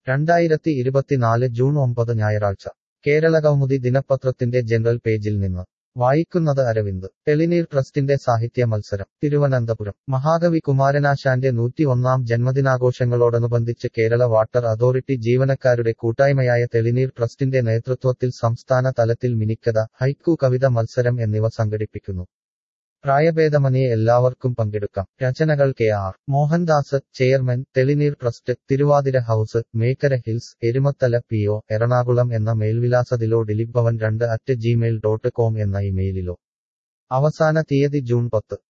രണ്ടായിരത്തി ഇരുപത്തിനാല് ജൂൺ ഒമ്പത് ഞായറാഴ്ച കേരളകൗമുദി ദിനപത്രത്തിന്റെ ജനറൽ പേജിൽ നിന്ന് വായിക്കുന്നത് അരവിന്ദ് ടെലിനീർ ട്രസ്റ്റിന്റെ സാഹിത്യ മത്സരം തിരുവനന്തപുരം മഹാകവി കുമാരനാശാന്റെ നൂറ്റിയൊന്നാം ജന്മദിനാഘോഷങ്ങളോടനുബന്ധിച്ച് കേരള വാട്ടർ അതോറിറ്റി ജീവനക്കാരുടെ കൂട്ടായ്മയായ തെളിനീർ ട്രസ്റ്റിന്റെ നേതൃത്വത്തിൽ സംസ്ഥാന തലത്തിൽ മിനിക്കഥ ഹൈക്കു കവിത മത്സരം എന്നിവ സംഘടിപ്പിക്കുന്നു പ്രായഭേദമന്യേ എല്ലാവർക്കും പങ്കെടുക്കാം രചനകൾ K R Mohandas chairman Thelineer trust Thiruvathira house Mekkara hills Erumathala P O Ernakulam എന്ന മേൽവിലാസത്തിലോ ദിലീപ് ഭവൻ രണ്ട് അറ്റ് ജിമെയിൽ ഡോട്ട് കോം എന്ന ഇമെയിലിലോ അവസാന തീയതി ജൂൺ പത്ത്